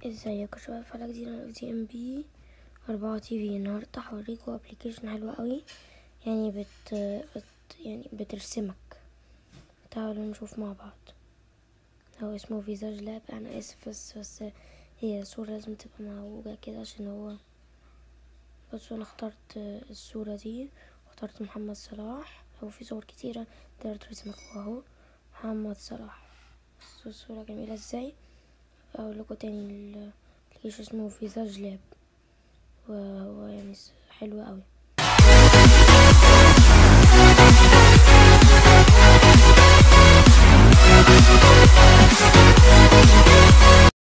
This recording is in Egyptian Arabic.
ازيك يا شباب في حلقة جديدة من دي ام بي أربعة تي في النهاردة هوريكوا ابلكيشن حلو قوي يعني بت, بت يعني بترسمك تعالوا نشوف مع بعض هو اسمه فيزاج لاب انا اسف بس بس هي صورة لازم تبقى معوجة كده عشان هو بصوا انا اخترت الصورة دي واخترت محمد صلاح هو في صور كتيرة تقدر ترسمك اهو محمد صلاح بصوا الصورة جميلة ازاي اقول لكم تاني الابلكيشن اسمه فيزاج لاب وهو يعني حلو قوي